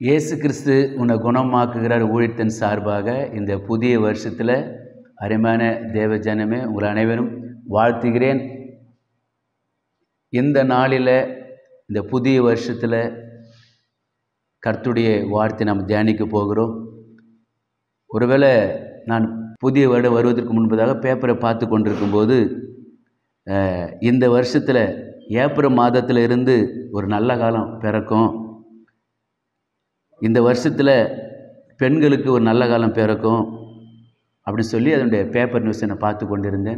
இயேசு கிறிஸ்து உன்னை குணமாக்குகிறார் ஊழியத்தின் சார்பாக இந்த புதிய வருஷத்தில் அருமையான தேவ ஜனமே உங்கள் அனைவரும் வாழ்த்துகிறேன் இந்த நாளில் இந்த புதிய வருஷத்தில் கர்த்துடைய வார்த்தை நாம் தியானிக்க போகிறோம் ஒருவேளை நான் புதிய வருடம் வருவதற்கு முன்பதாக பேப்பரை பார்த்து கொண்டிருக்கும்போது அஹ், இந்த வருஷத்தில் ஏப்ரல் மாதத்தில் இருந்து ஒரு நல்ல காலம் பிறக்கும் இந்த வருஷத்தில் பெண்களுக்கு ஒரு நல்ல காலம் பிறக்கும் அப்படின்னு சொல்லி அதனுடைய பேப்பர் நியூஸை நான் பார்த்து கொண்டிருந்தேன்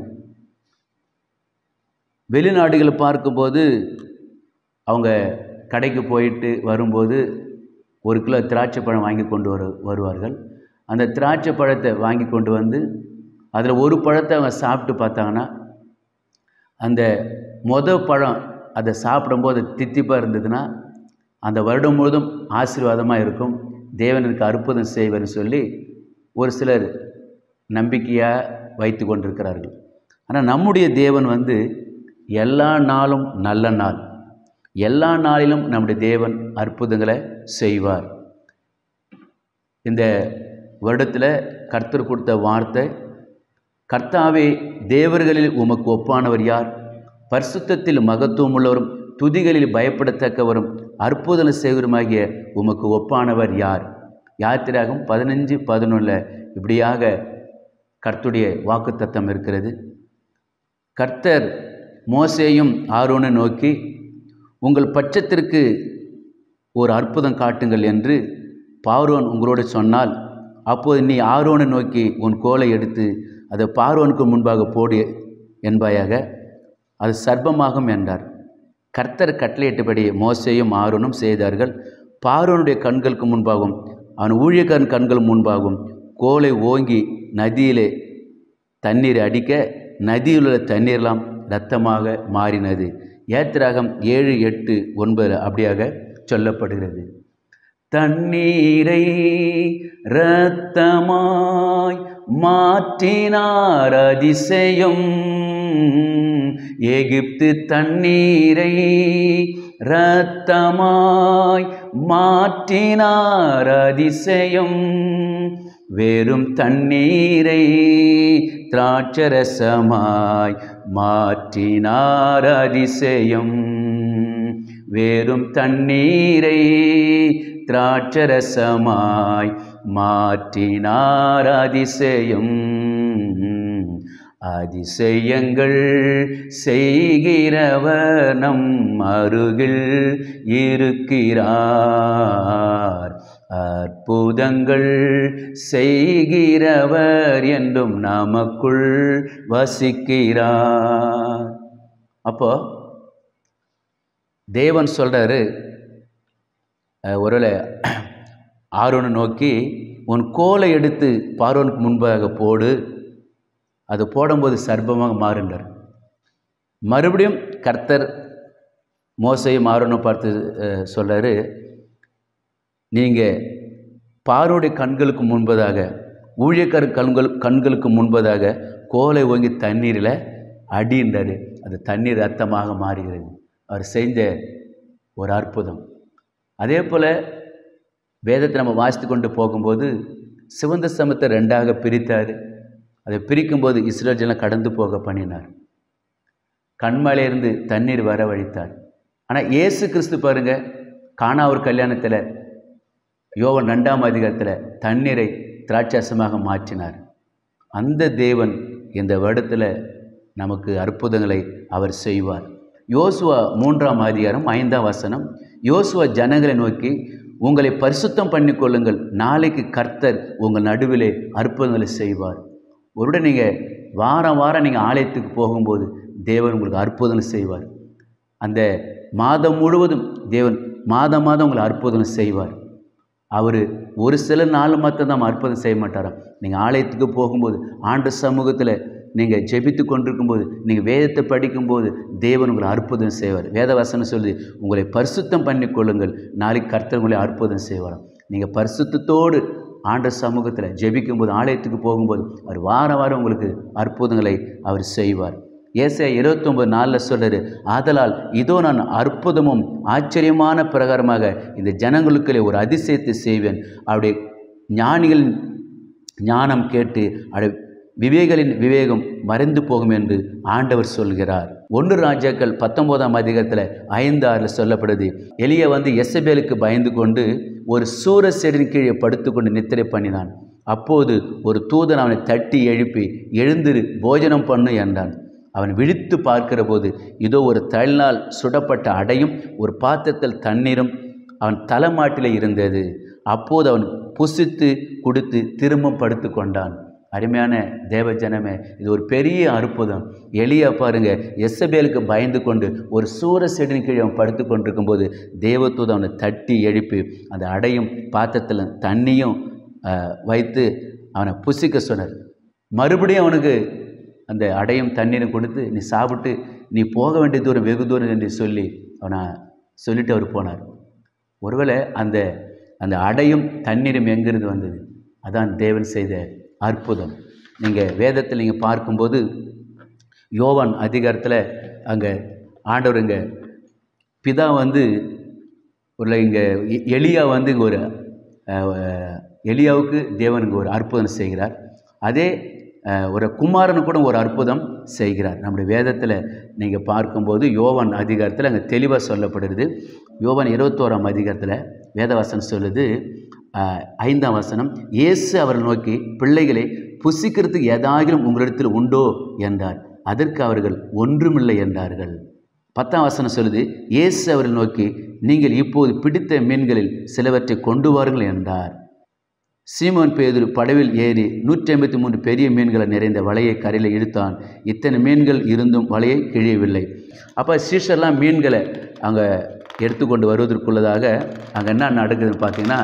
வெளிநாடுகளை பார்க்கும்போது அவங்க கடைக்கு போயிட்டு வரும்போது ஒரு கிலோ திராட்சை பழம் வாங்கி கொண்டு வரு வருவார்கள் அந்த திராட்சை பழத்தை வாங்கி கொண்டு வந்து அதில் ஒரு பழத்தை அவங்க சாப்பிட்டு பார்த்தாங்கன்னா அந்த மொத பழம் அதை சாப்பிடும்போது தித்திப்பாக இருந்ததுன்னா அந்த வருடம் முழுவதும் ஆசீர்வாதமாக இருக்கும் தேவனுக்கு அற்புதம் செய்வர்னு சொல்லி ஒரு சிலர் நம்பிக்கையாக வைத்து கொண்டிருக்கிறார்கள் ஆனால் நம்முடைய தேவன் வந்து எல்லா நாளும் நல்ல நாள் எல்லா நாளிலும் நம்முடைய தேவன் அற்புதங்களை செய்வார் இந்த வருடத்தில் கர்த்தர் கொடுத்த வார்த்தை கர்த்தாவே தேவர்களில் உமக்கு ஒப்பானவர் யார் பரிசுத்தத்தில் மகத்துவம் உள்ளவரும் துதிகளில் பயப்படத்தக்கவரும் அற்புதம் செய்வருமாகிய உமக்கு ஒப்பானவர் யார் யாத்திராகும் பதினஞ்சு பதினொன்றில் இப்படியாக கர்த்துடைய வாக்குத்தத்தம் இருக்கிறது கர்த்தர் மோசேயும் ஆரோனை நோக்கி உங்கள் பட்சத்திற்கு ஒரு அற்புதம் காட்டுங்கள் என்று பார்வோன் உங்களோடு சொன்னால் அப்போது நீ ஆரோனை நோக்கி உன் கோலை எடுத்து அதை பார்வோனுக்கு முன்பாக போடு என்பாயாக அது சர்ப்பமாகும் என்றார் கர்த்தர் கட்டளையிட்டபடி மோசேயும் ஆரோனும் செய்தார்கள் பார்வோனுடைய கண்களுக்கு முன்பாகவும் அவன் ஊழியக்காரன் கண்கள் முன்பாகவும் கோலை ஓங்கி நதியிலே தண்ணீர் அடிக்க நதியில் உள்ள தண்ணீரெல்லாம் இரத்தமாக மாறினது ஏத்திராகம் ஏழு எட்டு ஒன்பது அப்படியாக சொல்லப்படுகிறது தண்ணீரை இரத்தமாய் மாற்றினார் அதிசயம் எகிப்து தண்ணீரை இரத்தமாய் மாற்றினார் அதிசயம் வெறும் தண்ணீரை திராட்சரசமாய் மாற்றினார் அதிசயம் வெறும் தண்ணீரை திராட்சரசமாய் மாற்றினார் அதிசயம் அதிசயங்கள் செய்கிறவர் நம் அருகில் இருக்கிறார் அற்புதங்கள் செய்கிறவர் என்றும் நமக்குள் வசிக்கிறார் அப்போ தேவன் சொல்கிறாரு ஒருவேளை ஆரோனை நோக்கி உன் கோலை எடுத்து பார்வனுக்கு முன்பாக போடு அது போடும்போது சர்ப்பமாக மாறுண்டார் மறுபடியும் கர்த்தர் மோசையும் ஆரோனும் பார்த்து சொல்கிறாரு நீங்கள் பார்வனுடைய கண்களுக்கு முன்பதாக ஊழியக்கார கண்கள் கண்களுக்கு முன்பதாக கோலை ஓங்கி தண்ணீரில் அடின்றார் அது தண்ணீர் ரத்தமாக மாறுகிறது அவர் செஞ்ச ஒரு அற்புதம் அதே போல் வேதத்தை நம்ம வாசித்து கொண்டு போகும்போது சிவந்த சமத்தை ரெண்டாக பிரித்தார் அதை பிரிக்கும்போது இஸ்ரேல் ஜனம் கடந்து போக பண்ணினார் கண்மலையிலிருந்து தண்ணீர் வரவழைத்தார் ஆனால் இயேசு கிறிஸ்து பாருங்க காணா ஒரு கல்யாணத்தில் யோவன் ரெண்டாம் அதிகாரத்தில் தண்ணீரை திராட்சாசமாக மாற்றினார் அந்த தேவன் இந்த வருடத்தில் நமக்கு அற்புதங்களை அவர் செய்வார் யோசுவா மூன்றாம் அதிகாரம் ஐந்தாம் வசனம் யோசுவா ஜனங்களை நோக்கி உங்களை பரிசுத்தம் பண்ணிக்கொள்ளுங்கள் நாளைக்கு கர்த்தர் உங்கள் நடுவிலே அற்புதங்களை செய்வார் ஒருட நீங்கள் வாரம் வாரம் நீங்கள் ஆலயத்துக்கு போகும்போது தேவன் உங்களுக்கு அற்புதங்களை செய்வார் அந்த மாதம் முழுவதும் தேவன் மாதம் மாதம் உங்களை அற்புதம் செய்வார் அவர் ஒரு சில நாள் மட்டும் தான் அற்புதம் செய்ய மாட்டாராம் நீங்கள் ஆலயத்துக்கு போகும்போது ஆண்டு சமூகத்தில் நீங்கள் ஜெபித்து கொண்டிருக்கும்போது நீங்கள் வேதத்தை படிக்கும்போது தேவன் உங்களை அற்புதம் செய்வார் வேத வசனம் சொல்லி உங்களை பரிசுத்தம் பண்ணி கொள்ளுங்கள் நாளைக்கு கர்த்தர் உங்களை அற்புதம் செய்வாராம் நீங்கள் பரிசுத்தத்தோடு ஆண்ட சமூகத்தில் ஜெபிக்கும்போது ஆலயத்துக்கு போகும்போது அவர் வார வாரம் உங்களுக்கு அற்புதங்களை அவர் செய்வார் ஏசை இருபத்தொம்பது நாளில் சொல்றாரு ஆதலால் இதோ நான் அற்புதமும் ஆச்சரியமான பிரகாரமாக இந்த ஜனங்களுக்குள்ளே ஒரு அதிசயத்தை செய்வேன் அவருடைய ஞானிகளின் ஞானம் கேட்டு அவருடைய விவேகளின் விவேகம் மறைந்து போகும் என்று ஆண்டவர் சொல்கிறார் ஒன்று ராஜாக்கள் பத்தொன்பதாம் அதிகாரத்தில் ஐந்து ஆறில் சொல்லப்படுது எலியா வந்து எசபேலுக்கு பயந்து கொண்டு ஒரு சூர செடியின் கீழே படுத்துக்கொண்டு நித்திரை பண்ணினான் அப்போது ஒரு தூதன் அவனை தட்டி எழுப்பி எழுந்திரு போஜனம் பண்ணு என்றான் அவன் விழித்து பார்க்கிற போது இதோ ஒரு தள்ளினால் சுடப்பட்ட அடையும் ஒரு பாத்திரத்தில் தண்ணீரும் அவன் தலைமாட்டில் இருந்தது அப்போது அவன் புசித்து குடித்து திரும்ப படுத்து கொண்டான் அருமையான தேவ ஜனமே இது ஒரு பெரிய அற்புதம் எளியா பாருங்க எஸ்எபேலுக்கு பயந்து கொண்டு ஒரு சூர செடியின் கீழே அவன் படுத்து கொண்டிருக்கும் போது தேவதூதன் அவனை தட்டி எழுப்பி அந்த அடையும் பாத்திரத்தில் தண்ணியும் அஹ், வைத்து அவனை புசிக்க சொன்னார் மறுபடியும் அவனுக்கு அந்த அடையும் தண்ணீரும் கொடுத்து நீ சாப்பிட்டு நீ போக வேண்டிய தூரம் வெகு தூரம் என்று சொல்லி அவனை சொல்லிட்டு அவர் போனார் ஒருவேளை அந்த அந்த அடையும் தண்ணீரும் எங்கிருந்து வந்தது அதான் தேவன் செய்த அற்புதம் நீங்கள் வேதத்தில் நீங்கள் பார்க்கும்போது யோவான் அதிகாரத்தில் அங்கே ஆண்டவர் இங்கே பிதா வந்து ஒரு இங்கே எ- எலியா வந்து இங்கே ஒரு அஹ், எலியாவுக்கு தேவன் இங்கே ஒரு அற்புதம் செய்கிறார் அதே அஹ், ஒரு குமாரன் கூட ஒரு அற்புதம் செய்கிறார் நம்முடைய வேதத்தில் நீங்கள் பார்க்கும்போது யோவான் அதிகாரத்தில் அங்கே தெளிவாக சொல்லப்படுகிறது யோவான் இருபத்தோராம் அதிகாரத்தில் வேதவாசனம் சொல்லுது அஹ், ஐந்தாம் வசனம் இயேசு அவர்கள் நோக்கி பிள்ளைகளை புசிக்கிறதுக்கு ஏதாகிலும் உங்களிடத்தில் உண்டோ என்றார் அதற்கு அவர்கள் ஒன்றுமில்லை என்றார்கள் பத்தாம் வசனம் சொல்லுது இயேசு அவர்கள் நோக்கி நீங்கள் இப்போது பிடித்த மீன்களில் சிலவற்றை கொண்டு வாருங்கள் என்றார் சீமோன் பேதுரு படவில் ஏறி நூற்றி ஐம்பத்தி மூன்று பெரிய மீன்களை நிறைந்த வலையை கரையில் இழுத்தான் இத்தனை மீன்கள் இருந்தும் வலையை கிழியவில்லை அப்போ சீஷர்லாம் மீன்களை அங்கே எடுத்துக்கொண்டு வருவதற்குள்ளதாக அங்கே என்ன நடக்குதுன்னு பார்த்தீங்கன்னா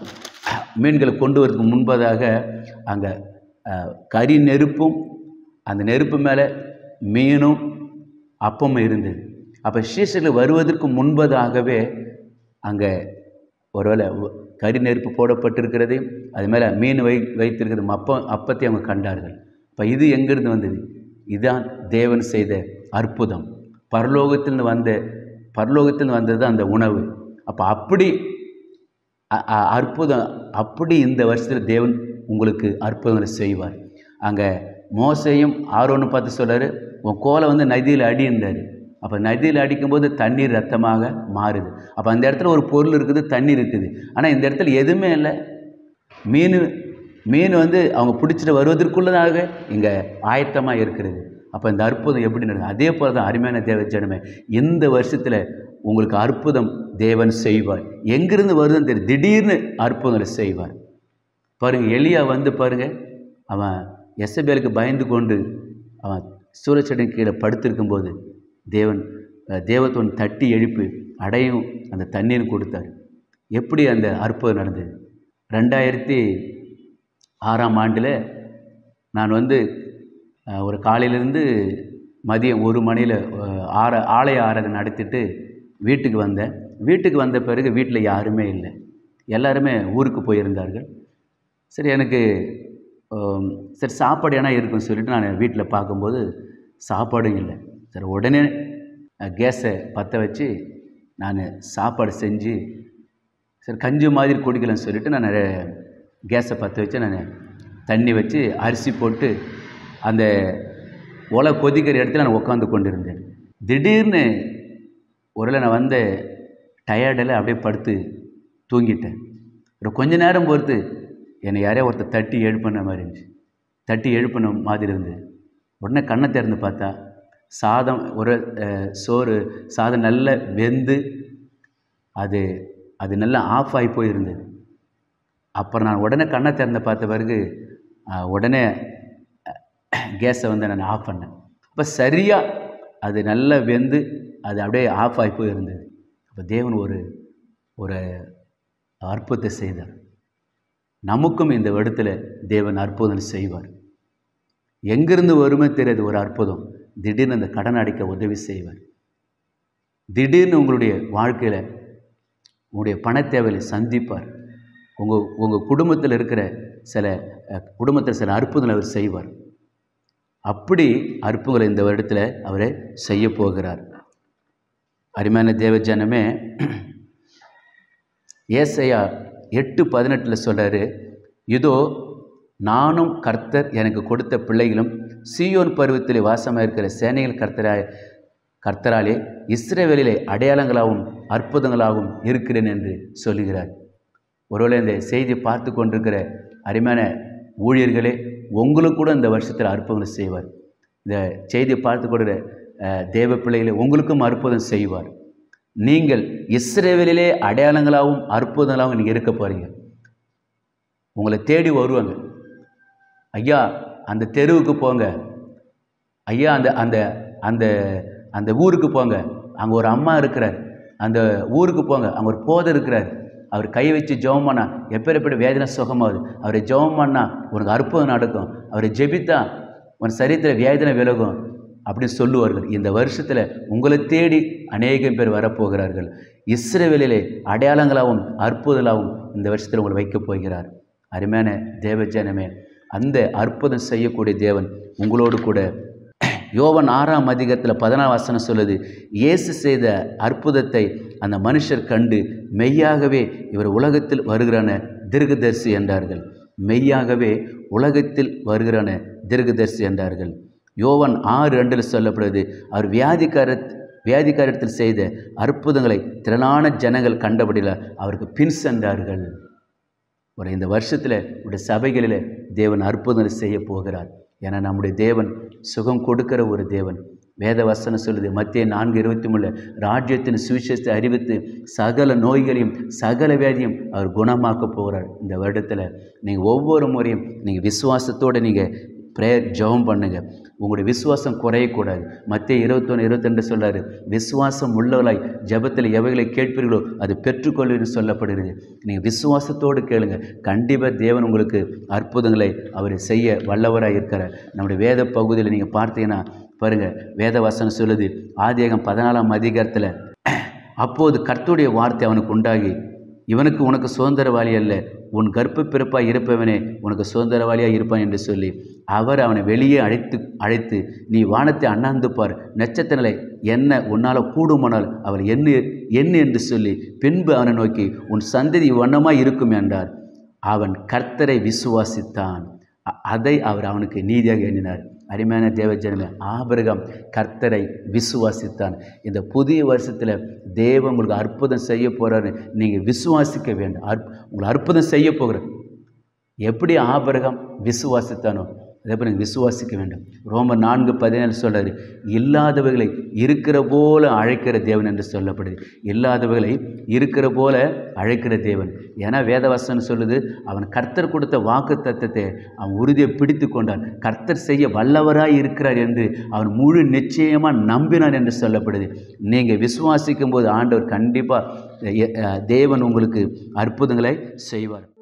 மீன்களை கொண்டு வரதுக்கு முன்பதாக அங்கே அஹ், கறி நெருப்பும் அந்த நெருப்பு மேலே மீனும் அப்பமும் இருந்தது அப்போ சீஷர்கள் வருவதற்கு முன்பதாகவே அங்கே ஒருவேளை உ- கறி நெருப்பு போடப்பட்டிருக்கிறதையும் அது மேலே மீன் வை வைத்திருக்கிறது அப்பம் அப்பத்தை அவங்க கண்டார்கள் இப்போ இது எங்கிருந்து வந்தது இதுதான் தேவன் செய்த அற்புதம் பரலோகத்திலிருந்து வந்த பரலோகத்திலிருந்து வந்தது தான் அந்த உணவு அப்போ அப்படி அ- அ- அற்புதம் அப்படி இந்த வருஷத்தில் தேவன் உங்களுக்கு அற்புதங்களை செய்வார் அங்கே மோசையும் ஆரோன்னு பார்த்து சொல்றாரு உன் கோலை வந்து நதியில் அடின்றாரு அப்போ நதியில் அடிக்கும்போது தண்ணீர் ரத்தமாக மாறுது அப்போ அந்த இடத்துல ஒரு பொருள் இருக்குது தண்ணீர் இருக்குது ஆனால் இந்த இடத்துல எதுவுமே இல்லை மீன் மீன் வந்து அவங்க பிடிச்சிட்டு வருவதற்குள்ளதாக இங்கே ஆயத்தமாக இருக்கிறது அப்போ இந்த அற்புதம் எப்படி நடக்குது அதே போல தான் அருமையான தேவ ஜனமே இந்த வருஷத்தில் உங்களுக்கு அற்புதம் தேவன் செய்வார் எங்கிருந்து வருதுன்னு தெரியும் திடீர்னு அற்புதங்களை செய்வார் பாருங்க எலியா வந்து பாருங்க அவன் எசபேலுக்கு பயந்து கொண்டு அவன் சூரச்செடியின் கீழே படுத்திருக்கும்போது தேவன் அஹ், தேவத்துவன் தட்டி எழுப்பி அடையும் அந்த தண்ணீரும் கொடுத்தார் எப்படி அந்த அற்புதம் நடந்தது ரெண்டாயிரத்தி ஆறாம் ஆண்டில் நான் வந்து அஹ், ஒரு காலையிலேருந்து மதியம் ஒரு மணியில் ஆர ஆலய ஆராதனை நடத்திட்டு வீட்டுக்கு வந்தேன் வீட்டுக்கு வந்த பிறகு வீட்டில் யாருமே இல்லை எல்லாருமே ஊருக்கு போயிருந்தார்கள் சரி எனக்கு ஆம், சரி சாப்பாடு ஏன்னா இருக்குன்னு சொல்லிட்டு நான் வீட்டில் பார்க்கும்போது சாப்பாடும் இல்லை சரி உடனே கேஸை பற்ற வச்சு நான் சாப்பாடு செஞ்சு சரி கஞ்சி மாதிரி குடிக்கலன்னு சொல்லிட்டு நான் கேஸை பற்ற வச்சு நான் தண்ணி வச்சு அரிசி போட்டு அந்த ஒலை கொதிக்கிற இடத்துல நான் உட்காந்து கொண்டிருந்தேன் திடீர்னு ஒருவேளை நான் வந்த டயர்டில் அப்படியே படுத்து தூங்கிட்டேன் ஒரு கொஞ்ச நேரம் பொறுத்து என்னை யாரையோ ஒருத்தர் தட்டி எழுப்பின மாதிரி இருந்துச்சு தட்டி எழுப்பின மாதிரி இருந்தது உடனே கண்ணை திறந்து பார்த்தா சாதம் ஒரு அஹ், சோறு சாதம் நல்லா வெந்து அது அது நல்லா ஆஃப் ஆகி போயிருந்தது அப்புறம் நான் உடனே கண்ணை திறந்து பார்த்த பிறகு அஹ், உடனே கேஸை வந்து நான் ஆஃப் பண்ணேன் அப்போ சரியாக அது நல்லா வெந்து அது அப்படியே ஆஃப் ஆகி போயிருந்தது அப்போ தேவன் ஒரு ஒரு அற்புதத்தை செய்தார் நமக்கும் இந்த இடத்துல தேவன் அற்புதம் செய்வார் எங்கிருந்து வருமே தெரியாது ஒரு அற்புதம் திடீர்னு அந்த கடன் அடைக்க உதவி செய்வார் திடீர்னு உங்களுடைய வாழ்க்கையில் உங்களுடைய பண தேவையை சந்திப்பார் உங்கள் உங்கள் குடும்பத்தில் இருக்கிற சில அஹ், குடும்பத்தில் சில அற்புதங்களை அவர் செய்வார் அப்படி அற்புதங்களை இந்த வருடத்தில் அவரை செய்ய போகிறார் அருமையான தேவஜனமே ஏசையா எட்டு பதினெட்டில் சொல்கிறாரு இதோ நானும் கர்த்தர் எனக்கு கொடுத்த பிள்ளைகளும் சீயோன் பருவத்திலே வாசமாக இருக்கிற சேனைகள் கர்த்தராய் கர்த்தராலே இஸ்ரேவேலிலே அடையாளங்களாகவும் அற்புதங்களாகவும் இருக்கிறேன் என்று சொல்லுகிறார் ஒருவேளை இந்த செய்தி பார்த்து கொண்டிருக்கிற அருமையான ஊழியர்களே உங்களுக்கு கூட இந்த வருஷத்தில் அற்புதங்களை செய்வார் இந்த செய்தியை பார்த்து கொடுக்கிற அஹ், தேவ பிள்ளைகளே உங்களுக்கும் அற்புதம் செய்வார் நீங்கள் இஸ்ரேவேலிலே அடையாளங்களாகவும் அற்புதங்களாகவும் நீங்கள் இருக்க போகிறீங்க உங்களை தேடி வருவாங்க ஐயா அந்த தெருவுக்கு போங்க ஐயா அந்த அந்த அந்த அந்த ஊருக்கு போங்க அங்கே ஒரு அம்மா இருக்கிறார் அந்த ஊருக்கு போங்க அங்கே ஒரு போதர் இருக்கிறார் அவர் கை வச்சு ஜெபம் பண்ணா எப்பேற்பட்ட வேதனை சுகமாகுது அவரை ஜெபம் பண்ணா உனக்கு அற்புதம் நடக்கும் அவரை ஜெபித்தா உன் சரீரத்தில் வேதனை விலகும் அப்படின்னு சொல்லுவார்கள் இந்த வருஷத்தில் உங்களை தேடி அநேகம் பேர் வரப்போகிறார்கள் இஸ்ரவேலிலே அடையாளங்களாகவும் அற்புதங்களாகவும் இந்த வருஷத்தில் உங்களை வைக்கப் போகிறார் அருமையான தேவஜனமே அந்த அற்புதம் செய்யக்கூடிய தேவன் உங்களோடு கூட யோவன் ஆறாம் அதிகத்தில் பதினாறு வசனம் சொல்லுது இயேசு செய்த அற்புதத்தை அந்த மனுஷர் கண்டு மெய்யாகவே இவர் உலகத்தில் வருகிறான தீர்க்கதரிசி என்றார்கள் மெய்யாகவே உலகத்தில் வருகிறான தீர்க்கதரிசி என்றார்கள் யோவன் ஆறு ரெண்டில் சொல்லப்படுது அவர் வியாதிக்கார வியாதிக்காரத்தில் செய்த அற்புதங்களை திரளான ஜனங்கள் கண்டபடியில் அவருக்கு பின் சென்றார்கள் ஒரு இந்த வருஷத்தில் உடைய சபைகளில் தேவன் அற்புதம் செய்ய போகிறார் ஏன்னா நம்முடைய தேவன் சுகம் கொடுக்கிற ஒரு தேவன் வேத வசனம் சொல்லுது மத்திய நான்கு இருபத்தி மூணு ராஜ்யத்தின் சுவிசேஷத்தை அறிவித்து சகல நோய்களையும் சகல வியாதியும் அவர் குணமாக்க போகிறார் இந்த வருடத்தில் நீங்கள் ஒவ்வொரு முறையும் நீங்கள் விசுவாசத்தோடு நீங்கள் ப்ரேயர் ஜெபம் பண்ணுங்க உங்களுடைய விசுவாசம் குறையக்கூடாது மத்திய இருபத்தொன்று இருபத்தெண்டு சொல்றாரு விசுவாசம் உள்ளவளாய் ஜெபத்தில் எவைகளை கேட்பீர்களோ அது பெற்றுக்கொள்வீர்கள் சொல்லப்படுகிறது நீங்கள் விசுவாசத்தோடு கேளுங்க கண்டிப்பாக தேவன் உங்களுக்கு அற்புதங்களை அவர் செய்ய வல்லவராக இருக்கிறார் நம்முடைய வேத பகுதியில் நீங்கள் பார்த்தீங்கன்னா பாருங்கள் வேத வசனம் சொல்லுது ஆதியகம் பதினாலாம் அதிகாரத்தில் அப்போது கர்த்தருடைய வார்த்தை அவனுக்கு உண்டாகி இவனுக்கு உனக்கு சுதந்திரவாளி அல்ல உன் கர்ப்ப பிறப்பாய் இருப்பவனே உனக்கு சுதந்திரவாளியாக இருப்பான் என்று சொல்லி அவர் அவனை வெளியே அழைத்து அழைத்து நீ வானத்தை அண்ணாந்து பார் நட்சத்திரங்களை என்ன உன்னால் கூடுமானால் அவர் என்ன என்ன என்று சொல்லி பின்பு அவனை நோக்கி உன் சந்ததி வண்ணமாய் இருக்கும் என்றார் அவன் கர்த்தரை விசுவாசித்தான் அ- அதை அவர் அவனுக்கு நீதியாக எண்ணினார் அருமையான தேவஜனமே ஆபிரகாம் கர்த்தரை விசுவாசித்தான் இந்த புதிய வருஷத்தில் தேவன் உங்களுக்கு அற்புதம் செய்ய போகிறாரு நீங்கள் விசுவாசிக்க வேண்டும் அற் உங்களை அற்புதம் செய்ய போகிறார் எப்படி ஆபிரகாம் விசுவாசித்தானோ அதே போல் நீங்கள் விசுவாசிக்க வேண்டும் ரோமர் நான்கு பதினேழு சொல்றாரு இல்லாதவைகளை இருக்கிற போல அழைக்கிற தேவன் என்று சொல்லப்படுது இல்லாதவைகளை இருக்கிற போல அழைக்கிற தேவன் ஏன்னா வேதவசனம் சொல்லுது அவன் கர்த்தர் கொடுத்த வாக்கு தத்தத்தை அவன் உறுதியை பிடித்து கொண்டான் கர்த்தர் செய்ய வல்லவராய் இருக்கிறார் என்று அவன் முழு நிச்சயமாக நம்பினான் என்று சொல்லப்படுது நீங்கள் விசுவாசிக்கும் போது ஆண்டவர் கண்டிப்பாக தேவன் உங்களுக்கு அற்புதங்களை செய்வார்